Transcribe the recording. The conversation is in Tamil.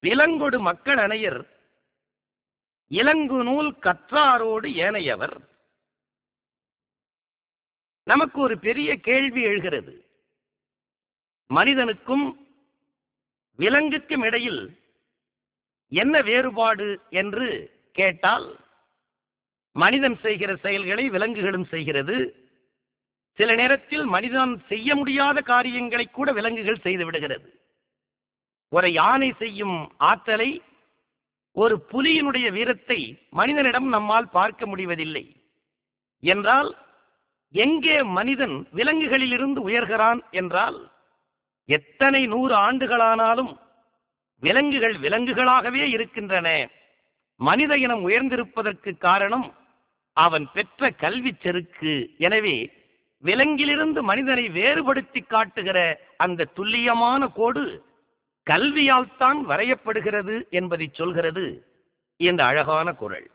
விலங்கொடு மக்கள் அணையர் இலங்கு நூல் கற்றாரோடு ஏனையவர் நமக்கு ஒரு பெரிய கேள்வி எழுகிறது மனிதனுக்கும் விலங்குக்கும் இடையில் என்ன வேறுபாடு என்று கேட்டால் மனிதன் செய்கிற செயல்களை விலங்குகளும் செய்கிறது சில நேரத்தில் மனிதன் செய்ய முடியாத காரியங்களை கூட விலங்குகள் செய்து விடுகிறது ஒரு யானை செய்யும் ஆற்றலை ஒரு புலியினுடைய வீரத்தை மனிதனிடம் நம்மால் பார்க்க முடிவதில்லை என்றால் எங்கே மனிதன் விலங்குகளிலிருந்து உயர்கிறான் என்றால் எத்தனை நூறு ஆண்டுகளானாலும் விலங்குகள் விலங்குகளாகவே இருக்கின்றன மனித இனம் உயர்ந்திருப்பதற்கு காரணம் அவன் பெற்ற கல்வி செருக்கு எனவே விலங்கிலிருந்து மனிதனை வேறுபடுத்தி காட்டுகிற அந்த துல்லியமான கோடு கல்வியால் தான் வரையப்படுகிறது என்பதை சொல்கிறது இந்த அழகான குரல்